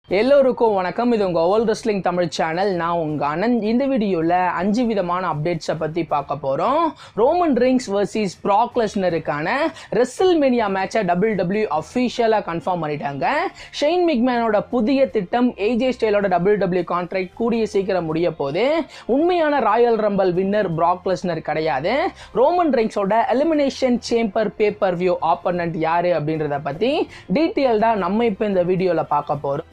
எல்லோருக்கும் வணக்கம் இது உங்கள் ஓல் ரெஸ்லிங் தமிழ் சேனல் நான் உங்கள் அனந்த் இந்த வீடியோவில் அஞ்சு விதமான அப்டேட்ஸை பற்றி பார்க்க போகிறோம் ரோமன் ரிங்ஸ் வர்சஸ் ப்ராக் லெஸ்னருக்கான ரெஸ்ல் மேனியா மேட்சை டபிள்யூ டபிள்யூ அஃபீஷியலாக கன்ஃபார்ம் பண்ணிட்டாங்க ஷெயின் மிக்மேனோட புதிய திட்டம் ஏஜே ஸ்டைலோட டபிள்யூ டபிள்யூ கான்ட்ராக்ட் கூடிய சீக்கிரம் முடிய போது உண்மையான Royal Rumble winner Brock Lesnar கிடையாது ரோமன் ரிங்ஸோட Elimination Chamber pay per view opponent யாரு அப்படின்றத பற்றி டீட்டெயில்டாக நம்ம இப்போ இந்த வீடியோவில் பார்க்க போகிறோம்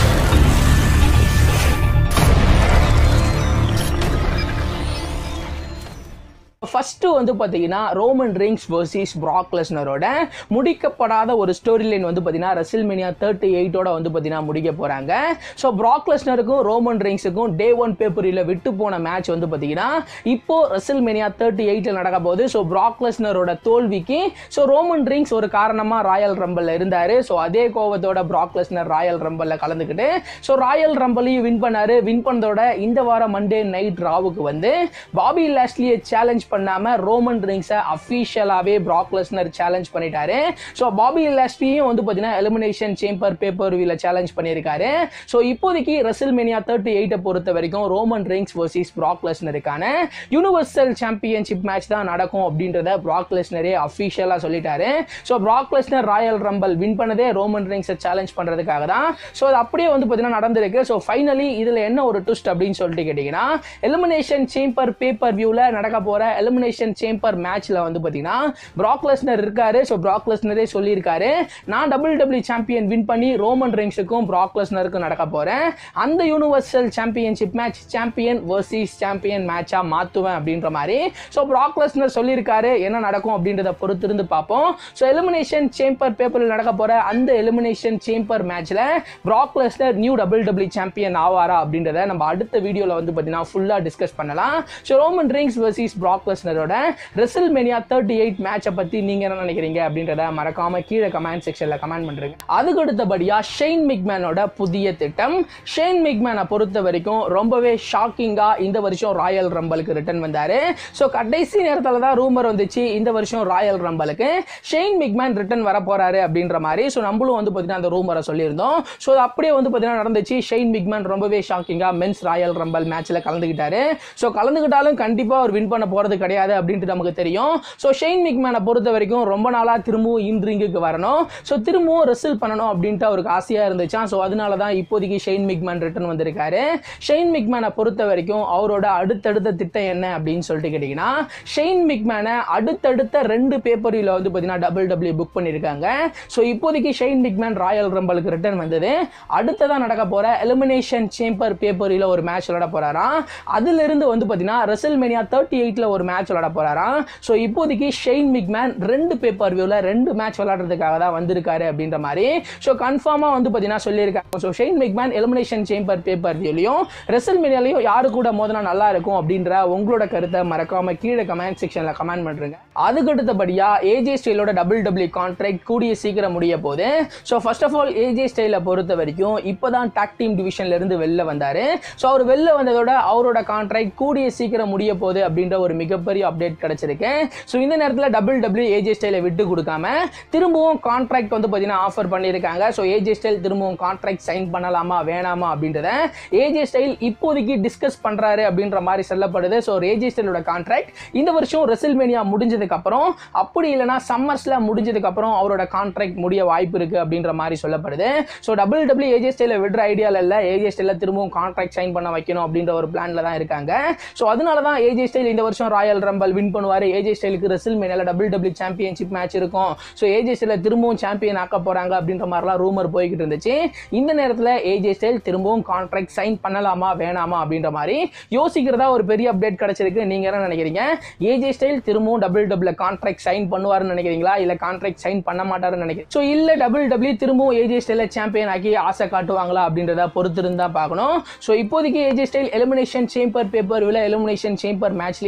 ஃபஸ்ட்டு வந்து பார்த்தீங்கன்னா ரோமன் ரிங்ஸ் வர்சஸ் ப்ராக் லெஸ்னரோட முடிக்கப்படாத ஒரு ஸ்டோரி லைன் வந்து பார்த்தீங்கன்னா ரெசில்மேனியா தேர்ட்டி எயிட்டோட வந்து பார்த்தீங்கன்னா முடிக்க போகிறாங்க ஸோ ப்ராக் லெஸ்னருக்கும் ரோமன் ரிங்ஸுக்கும் டே ஒன் பேப்பரில் விட்டு போன மேட்ச் வந்து பார்த்தீங்கன்னா இப்போ ரெசில்மேனியா தேர்ட்டி எயிட்டில் நடக்க போகுது ஸோ ப்ராக் லெஸ்னரோட தோல்விக்கு ஸோ ரோமன் ரிங்ஸ் ஒரு காரணமாக ராயல் ரம்பலில் இருந்தார் ஸோ அதே கோவத்தோட ப்ராக் லெஸ்னர் ராயல் ரம்பலில் கலந்துக்கிட்டு ஸோ ராயல் ரம்பலையும் வின் பண்ணார் வின் பண்ணதோட இந்த வாரம் மண்டே நைட் ராவுக்கு வந்து பாபி லாஸ்லியை சேலஞ்ச் பண்ணாம ரோமன் ரிங்ஸை அஃபீஷியலாகவே ப்ராக் லெஸ்னர் சேலஞ்ச் பண்ணிட்டாரு ஸோ பாபி லாஸ்லியும் வந்து பார்த்தீங்கன்னா எலிமினேஷன் சேம்பர் பேப்பர் வியூல சேலஞ்ச் பண்ணியிருக்காரு ஸோ இப்போதைக்கு ரெசில்மேனியா தேர்ட்டி எயிட்டை பொறுத்த வரைக்கும் ரோமன் ரிங்ஸ் வர்சஸ் ப்ராக் லெஸ்னருக்கான யூனிவர்சல் சாம்பியன்ஷிப் மேட்ச் தான் நடக்கும் அப்படின்றத ப்ராக் லெஸ்னரே அஃபீஷியலாக சொல்லிட்டாரு so Brock Lesnar Royal Rumble win பண்ணதே ரோமன் ரிங்ஸை சேலஞ்ச் பண்ணுறதுக்காக தான் ஸோ அது அப்படியே வந்து பார்த்தீங்கன்னா நடந்திருக்கு ஸோ ஃபைனலி இதில் என்ன ஒரு ட்விஸ்ட் அப்படின்னு சொல்லிட்டு கேட்டிங்கன்னா எலிமினேஷன் சேம்பர் பேப்பர் வியூவில் நடக்க போகிற எலிமினேஷன் சேம்பர் மேட்ச்சில் வந்து பார்த்தீங்கன்னா ப்ராக் லெஸ்னர் இருக்காரு ஸோ ப்ராக் லெஸ்னரே சொல்லியிருக்காரு நான் டபுள் டபிள்யூ சாம்பியன் வின் பண்ணி ரோமன் ரிங்ஸுக்கும் ப்ராக் லெஸ்னருக்கும் நடக்க போகிறேன் அந்த universal championship match champion versus champion மேட்சாக மாற்றுவேன் அப்படின்ற மாதிரி ஸோ ப்ராக் லெஸ்னர் சொல்லியிருக்காரு என்ன நடக்கும் அப்படின்றத பொறுத்திருந்து பார்ப்போம் ஸோ எலிமினேஷன் சேம்பர் பேப்பரில் நடக்க போகிற அந்த எலிமினேஷன் சேம்பர் மேட்ச்சில் Brock Lesnar new double W champion ஆவாரா அப்படின்றத நம்ம அடுத்த வீடியோவில் வந்து பார்த்தீங்கன்னா ஃபுல்லாக டிஸ்கஸ் பண்ணலாம் so Roman Reigns versus Brock லெஸ்னரோட ரெசில் மேனியா தேர்ட்டி எயிட் மேட்சை பற்றி நீங்கள் என்ன நினைக்கிறீங்க அப்படின்றத மறக்காம கீழே கமெண்ட் செக்ஷனில் கமெண்ட் பண்ணுறீங்க அதுக்கு அடுத்தபடியாக ஷெயின் மிக்மேனோட புதிய திட்டம் ஷெயின் மிக்மேனை பொறுத்த வரைக்கும் ரொம்பவே ஷாக்கிங்காக இந்த வருஷம் ராயல் ரம்பலுக்கு ரிட்டர்ன் வந்தார் ஸோ கடைசி நேரத்தில் தான் ரூமர் வந்துச்சு இந்த வருஷம் ராயல் ரம்பலுக்கு ஷெயின் மிக்மேன் ரிட்டர்ன் வர போகிறாரு அப்படின்ற மாதிரி ஸோ நம்மளும் வந்து பார்த்தீங்கன்னா அந்த ரூமரை சொல்லியிருந்தோம் ஸோ அது அப்படியே வந்து பார்த்தீங்கன்னா நடந்துச்சு ஷெயின் மிக்மேன் ரொம்பவே ஷாக்கிங்காக மென்ஸ் ராயல் ரம்பல் மேட்ச்சில் கலந்துக்கிட்டாரு ஸோ கலந்துக்கிட்டாலும் கண்டிப்பாக அவர் வின் பண்ண போகிறது கிடையாது அப்படின்ட்டு நமக்கு தெரியும் ஸோ ஷெயின் மிக்மேனை பொறுத்த வரைக்கும் ரொம்ப நாளாக திரும்பவும் இன்ரிங்குக்கு வரணும் ஸோ திரும்பவும் ரெசில் பண்ணணும் அப்படின்ட்டு அவருக்கு ஆசையாக இருந்துச்சான் ஸோ அதனால தான் இப்போதைக்கு ஷெயின் மிக்மேன் ரிட்டர்ன் வந்திருக்காரு ஷெயின் மிக்மேனை பொறுத்த வரைக்கும் அவரோட அடுத்தடுத்த திட்டம் என்ன அப்படின்னு சொல்லிட்டு கேட்டிங்கன்னா ஷெயின் மிக்மேனை அடுத்தடுத்த ரெண்டு பேப்பரில் வந்து பார்த்தீங்கன்னா டபுள் டபிள்யூ புக் பண்ணியிருக்காங்க ஸோ இப்போதைக்கு ஷெயின் மிக்மேன் ராயல் ரம்பலுக்கு ரிட்டர்ன் வந்தது அடுத்ததான் நடக்க போகிற எலிமினேஷன் சேம்பர் பேப்பரில் ஒரு மேட்ச் விளாட போகிறாராம் அதிலிருந்து வந்து பார்த்தீங்கன்னா ரெசல் மேனியா தேர்ட்டி எயிட்டில் ஒரு மேட்ச் விளாட போகிறாராம் ஸோ இப்போதைக்கு ஷெயின் மிக்மேன் ரெண்டு பேப்பர் வியூவில் ரெண்டு மேட்ச் விளாடுறதுக்காக தான் வந்திருக்காரு அப்படின்ற மாதிரி ஸோ கன்ஃபார்மாக வந்து பார்த்தீங்கன்னா சொல்லியிருக்காங்க so Shane McMahon Elimination Chamber pay per வியூலையும் ரெசல் மீடியாலையும் யாரு கூட மோதினா நல்லா இருக்கும் அப்படின்ற உங்களோட கருத்தை மறக்காம கீழே கமெண்ட் செக்ஷனில் கமெண்ட் பண்ணுறேங்க அதுக்கு அடுத்தபடியாக ஏஜே ஸ்டைலோட டபுள் டபிள்யூ கான்ட்ராக்ட் கூடிய சீக்கிரம் முடிய போகுது so first of all AJ ஸ்டைலை பொறுத்த வரைக்கும் இப்போ தான் டாக் டீம் டிவிஷன்ல இருந்து வெளில வந்தார் ஸோ அவர் வெளில வந்ததோட அவரோட கான்ட்ராக்ட் கூடிய சீக்கிரம் முடிய போகுது அப்படின்ற ஒரு மிகப்பெரிய அப்டேட் கிடைச்சிருக்கு ஸோ இந்த நேரத்தில் டபுள் டபிள்யூ ஏஜே ஸ்டைலை விட்டு கொடுக்காம திரும்பவும் கான்ட்ராக்ட் வந்து பார்த்தீங்கன்னா ஆஃபர் பண்ணியிருக்காங்க ஸோ ஏஜே ஸ்டைல் திரும்பவும் கான்ட்ராக்ட் சைன் பண்ணலாமா வேணாமா அப்படின்றத ஏஜே ஸ்டைல் இப்போதைக்கு டிஸ்கஸ் பண்ணுறாரு அப்படின்ற மாதிரி சொல்லப்படுது ஸோ ஏஜே ஸ்டைலோட கான்ட்ராக்ட் இந்த வருஷம் ரெசில்மேனியா முடிஞ்சதுக்கப்புறம் அப்படி இல்லைனா சம்மர்ஸில் முடிஞ்சதுக்கப்புறம் அவரோட கான்ட்ராக்ட் முடிய வாய்ப்பு இருக்குது அப்படின்ற மாதிரி சொல்லப்படுது ஸோ டபுள் டபிள்யூ ஏஜே ஸ்டைலில் விடுற ஐடியாவில் இல்லை ஏஜே ஸ்டைலில் திரும்பவும் கான்ட்ராக்ட் சைன் பண்ண வைக்கணும் அப்படின்ற ஒரு பிளானில் தான் இருக்காங்க ஸோ அதனால தான் ஏஜே ஸ்டைல் இந்த வருஷம் ராயல் ரம்பல் வின் பண்ணுவார் ஏஜே ஸ்டைலுக்கு ரெசில் மேனியில் டபுள் டபிள்யூ சாம்பியன்ஷிப் மேட்ச் இருக்கும் ஸோ ஏஜே ஸ்டைலில் திரும்பவும் சாம்பியன் ஆக்க போகிறாங்க அப்படின்ற மாதிரிலாம் ரூமர் போய்கிட்டு இருந்துச்சு இந்த நேரத்தில் ஏஜே ஸ்டைல் திரும்பவும் கான்ட்ராக்ட் சைன் பண்ணலாமா வேணாமா அப்படின்ற மாதிரி யோசிக்கிறதா ஒரு பெரிய அப்டேட் கிடைச்சிருக்கு நீங்கள் என்ன நினைக்கிறீங்க ஏஜே ஸ்டைல் திரும்பவும் டபுள் டபுள் கான்ட்ராக்ட் சைன் பண்ணுவாருன்னு நினைக்கிறீங்களா இல்லை கான்ட்ராக்ட் சைன் பண்ண மாட்டாருன்னு நினைக்கிறேன் ஸோ இல்லை டபுள் டபிள்யூ திரும்பவும் ஏஜே ஸ்டைலில் சாம்பியன் ஆக்கி ஆசை காட்டுவாங்களா அப்படின்றத பொறுத்திருந்தா பார்க்கணும் ஸோ இப்போதைக்கு AJ Styles Elimination Chamber pay per வில எலிமினேஷன் சேம்பர் மேட்ச்லேயும் இருக்காரு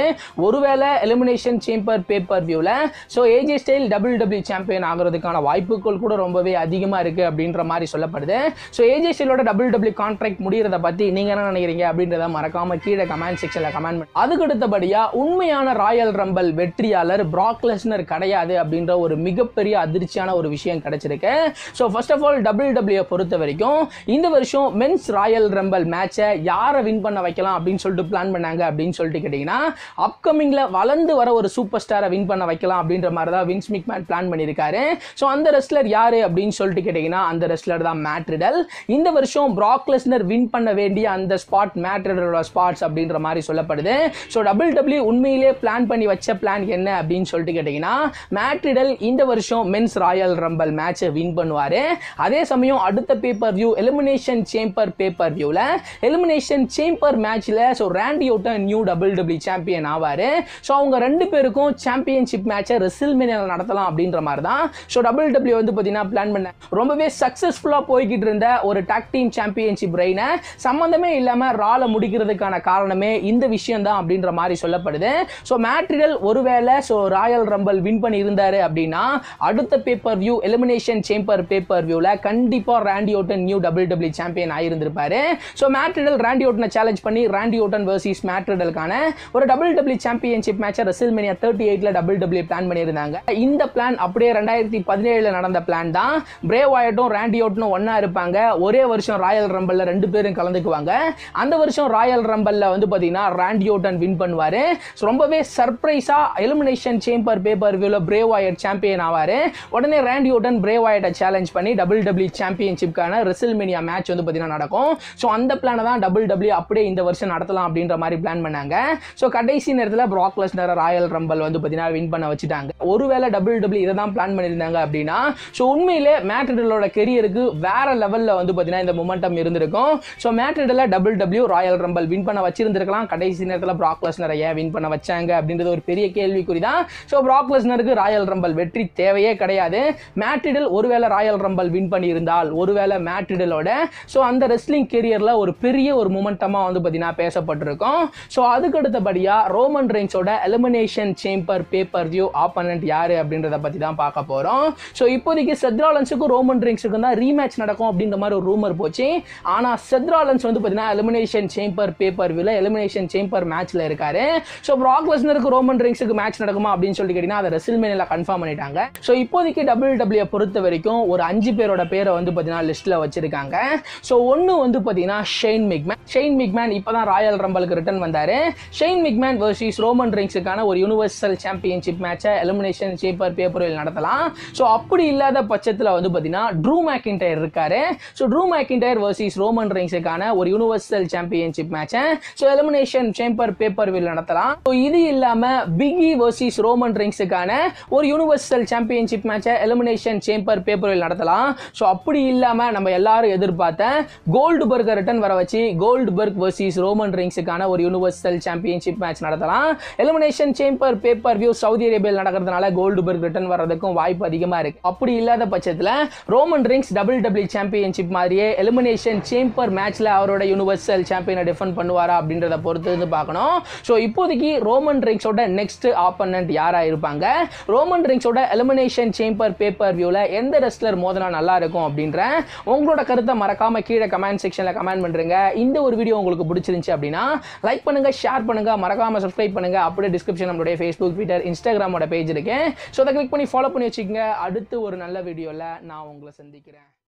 ஒருவேளை எலிமினேஷன் சேம்பர் பேப்பர் வியூவில் so AJ Styles W W champion ஆகிறதுக்கான வாய்ப்புகள் கூட ரொம்பவே அதிகமாக இருக்குது அப்படின்ற மாதிரி சொல்லப்படுது ஸோ ஏஜே ஸ்டைலோட டபிள்யூ டபிள்யூ கான்ட்ராக்ட் முடிகிறத பற்றி நீங்கள் என்ன நினைக்கிறீங்க அப்படின்றத மறக்காம கீழே கமெண்ட் செக்ஷனில் கமெண்ட் பண்ணி அதுக்கு அடுத்தபடியாக உண்மையான ராயல் ரம்பல் வெற்றியாளர் பிராக் லெஸ்னர் கிடையாது அப்படின்ற ஒரு மிகப்பெரிய அதிர்ச்சியான ஒரு விஷயம் கிடைச்சிருக்கு so first of all W W பொறுத்த வரைக்கும் இந்த வருஷம் மென்ஸ் ராயல் ரம்பல் மேட்சை யாரை வின் பண்ண வைக்கலாம் அப்படின்னு சொல்லிட்டு பிளான் பண்ணாங்க அப்படின்னு சொல்லிட்டு கேட்டிங்கன்னா அப்கமிங்கில் வளர்ந்து வர ஒரு சூப்பர் ஸ்டாரை வின் பண்ண வைக்கலாம் அப்படின்ற மாதிரி தான் வின்ஸ் மிக்மேன் பிளான் பண்ணியிருக்காரு ஸோ அந்த ரெஸ்லர் யார் அப்படின்னு சொல்லிட்டு கேட்டிங்கன்னா அந்த ரெஸ்லர் தான் மேட்ரிடல் இந்த வருஷம் பிராக் லெஸ்னர் வின் பண்ண வேண்டிய அந்த ஸ்பாட் மேட்ரிடலோட ஸ்பாட்ஸ் அப்படின்ற மாதிரி சொல்லப்படுது ஸோ டபுள் டபிள்யூ உண்மையிலே பிளான் பண்ணி வச்ச பிளான் என்ன அப்படின்னு சொல்லிட்டு கேட்டிங்கன்னா மேட்ரிடல் இந்த வருஷம் மென்ஸ் ராயல் ரம்பல் மேட்சை வின் பண்ணுவார் அதே சமயம் அடுத்த pay per view Elimination Chamber pay per வியூவில் எலிமினேஷன் சேம்பர் மேட்ச்சில் so Randy Orton new double W champion ஆவார் ஸோ அவங்க ரெண்டு பேருக்கும் சாம்பியன்ஷிப் மேட்சை ரெசில்மேனியாவில் நடத்தலாம் அப்படின்ற மாதிரி தான் ஸோ டபுள் டபிள்யூ வந்து பார்த்தீங்கன்னா பிளான் பண்ண ரொம்பவே சக்ஸஸ்ஃபுல்லாக போய்கிட்டு இருந்த ஒரு டாக் டீம் சாம்பியன்ஷிப் ரெயினை சம்மந்தமே இல்லாமல் ரால முடிக்கிறதுக்கான காரணமே இந்த விஷயம் தான் அப்படின்ற மாதிரி சொல்லப்படுது ஸோ மேட்ரிடல் ஒருவேளை ஸோ ராயல் ரம்பல் வின் பண்ணி இருந்தாரு அப்படின்னா அடுத்த pay per view Elimination Chamber pay per வியூவில் கண்டிப்பாக Randy Orton new double W champion ஆயிருந்திருப்பாரு ஸோ மேட்ரிடல் ராண்டி ஓட்டனை சேலஞ்ச் பண்ணி ராண்டி ஓட்டன் வர்சஸ் மேட்ரிடலுக்கான ஒரு டபுள் டபிள்யூ சாம்பியன்ஷிப் மேட்சை ரெசில்மேனியா தேர்ட்டி எயிட்ல டபுள் டபிள்யூ பிளான் பண்ணியிருந்தாங்க இந்த பிளான் அப்படியே ரெண்டாயிரத்தி பதினேழுல நடந்த பிளான் தான் பிரேவ் ஆயட்டும் ராண்டி ஓட்டனும் ஒன்றா இருப்பாங்க ஒரே வருஷம் ராயல் ரம்பல்ல ரெண்டு பேரும் கலந்துக்குவாங்க அந்த வருஷம் ராயல் ரம்பல்ல வந்து பார்த்தீங்கன்னா ராண்டி ஓட்டன் வின் பண்ணுவார் ரொம்பவே சர்ப்ரைஸா எலிமினேஷன் சேம்பர் பேப்பர் வியூல பிரேவ் ஆயட் சாம்பியன் ஆவார் உடனே ராண்டி ஓட்டன் பிரேவ் ஆயட்டை சேலஞ்ச் பண்ணி டபுள் டபிள்யூ சாம்பியன்ஷிப்கான ரெசில்மேனியா மேட்ச் வந்து பார்த்தீங்கன்னா நடக்கும் ஸோ அந்த பிளானை தான் டபுள் டபிள்யூ அப்படியே இந்த வருஷம் நடத்தலாம் அப்படின்ற மாதிரி பிளான் பண்ணாங்க ஸோ கடைசி நேரத்தில் ப்ராக் லெஸ்னர் ராயல் ரம்பல் வந்து பார்த்தீங்கன்னா வின் பண்ண வச்சுட்டாங்க ஒருவேளை டபுள் டபிள்யூ இதை தான் பிளான் பண்ணியிருந்தாங்க அப்படின்னா ஸோ உண்மையிலே மேட்ரிடலோட கெரியருக்கு வேற லெவலில் வந்து பார்த்தீங்கன்னா இந்த மொமெண்டம் இருந்திருக்கும் ஸோ மேட்ரிடலில் double W Royal Rumble win பண்ண வச்சிருந்திருக்கலாம் கடைசி நேரத்தில் ப்ராக் லெஸ்னரை ஏன் வின் பண்ண வச்சாங்க அப்படின்றது ஒரு பெரிய கேள்விக்குறி தான் ஸோ ப்ராக் லெஸ்னருக்கு ராயல் ரம்பல் வெற்றி தேவையே கிடையாது மேட்ரிடல் ஒருவேளை ராயல் ரம்பல் வின் பண்ணியிருந்தால் ஒருவேளை மேட்ரிடலோட ஸோ அந்த ரெஸ்லிங் கெரியரில் ஒரு பெரிய ஒரு மொமெண்டமாக வந்து பார்த்தீங்கன்னா பேசப்பட்டிருக்கும் ஸோ அதுக்கு அடுத்தபடியாக ரோமன் ரெயின்ஸோட Elimination Chamber pay per view opponent யார் அப்படின்றத பற்றி தான் பார்க்க போகிறோம் ஸோ இப்போதைக்கு செத்ராலன்ஸுக்கும் ரோமன் ரெயின்ஸுக்கும் தான் ரீமேட்ச் நடக்கும் அப்படின்ற மாதிரி ஒரு ரூமர் போச்சு ஆனால் செத்ராலன்ஸ் வந்து பார்த்தீங்கன்னா எலிமினேஷன் சேம்பர் பேப்பர் வியூவில் எலிமினேஷன் சேம்பர் மேட்ச்சில் இருக்காரு ஸோ ப்ராக் லெஸ்னருக்கு ரோமன் ரெயின்ஸுக்கு மேட்ச் நடக்குமா அப்படின்னு சொல்லிட்டு கேட்டிங்கன்னா அதை ரெசில்மேனியில் கன்ஃபார்ம் பண்ணிட்டாங்க ஸோ இப்போதைக்கு டபிள்யூ டபிள்யூ பொறுத்த வரைக்கும் ஒரு அஞ்சு பேரோட பேரை வந்து பார்த்தீங்கன்னா லிஸ்ட்டில் வச்சிருக்காங்க ஸோ ஒன்று வந்து பார்த்தீங்கன்னா ஷெயின் மிக்மேன் ஷெயின் மிக்மேன் இப்போ தான் ராயல் ரம்பலுக்கு ரிட்டர்ன் வந்தார் ஷெயின் மிக்மேன் வர்சஸ் ரோமன் ரிங்ஸுக்கான ஒரு யூனிவர்சல் சாம்பியன்ஷிப் மேட்சை எலிமினேஷன் சேப்பர் பேப்பரில் நடத்தலாம் ஸோ அப்படி இல்லாத பட்சத்தில் வந்து பார்த்தீங்கன்னா ட்ரூ மேக்கின்டயர் இருக்காரு so Drew McIntyre versus Roman ரிங்ஸுக்கான ஒரு யூனிவர்சல் சாம்பியன்ஷிப் மேட்சை ஸோ எலிமினேஷன் சேம்பர் பேப்பர் வில் நடத்தலாம் ஸோ இது இல்லாமல் பிகி வர்சஸ் ரோமன் ரிங்ஸுக்கான ஒரு யூனிவர்சல் சாம்பியன்ஷிப் மேட்சை எலிமினேஷன் சேம்பர் பேப்பரில் நடத்தலாம் ஸோ அப்படி இல்லாமல் நம்ம எல்லாரும் எதிர்பார்த்த கோல்டு பர்கை ரிட்டன் வர வச்சு கோல்டு பர்க் வர்சஸ் ரோமன் ரிங்ஸுக்கான ஒரு யூனிவர்சல் சாம்பியன்ஷிப் மேட்ச் நடத்தலாம் Elimination Chamber pay per view Saudi அரேபியாவில் நடக்கிறதுனால கோல்டு பர்க் ரிட்டன் வர்றதுக்கும் வாய்ப்பு அதிகமாக இருக்கு அப்படி இல்லாத பட்சத்தில் Roman Reigns double W championship மாதிரியே எலிமினேஷன் சேம்பர் மேட்ச்ல அவரோட யூனிவர்சல் சாம்பியனை டிஃபெண்ட் பண்ணுவாரா அப்படின்றத பொறுத்து வந்து பார்க்கணும் ஸோ இப்போதைக்கு ரோமன் ரிங்ஸோட நெக்ஸ்ட் ஆப்பனண்ட் யாரா இருப்பாங்க ரோமன் ரிங்ஸோட எலிமினேஷன் சேம்பர் பேப்பர் வியூவில் எந்த ரெஸ்லர் மோதினா நல்லா இருக்கும் அப்படின்ற உங்களோட கருத்தை மறக்காம கீழே கமெண்ட் செக்ஷனில் கமெண்ட் பண்ணுறீங்க இந்த ஒரு வீடியோ உங்களுக்கு பிடிச்சிருந்துச்சு அப்படின்னா லைக் பண்ணுங்க ஷேர் பண்ணுங்க மறக்காம சப்ஸ்கிரைப் பண்ணுங்க அப்படியே டிஸ்கிரிப்ஷன் நம்மளுடைய ஃபேஸ்புக் ட்விட்டர் இன்ஸ்டாகிராமோட பேஜ் இருக்கு ஸோ அதை கிளிக் பண்ணி ஃபாலோ பண்ணி வச்சுக்கோங்க அடுத்து ஒரு நல்ல வீடியோவில் நான் உங்களை சந்திக்கிறேன்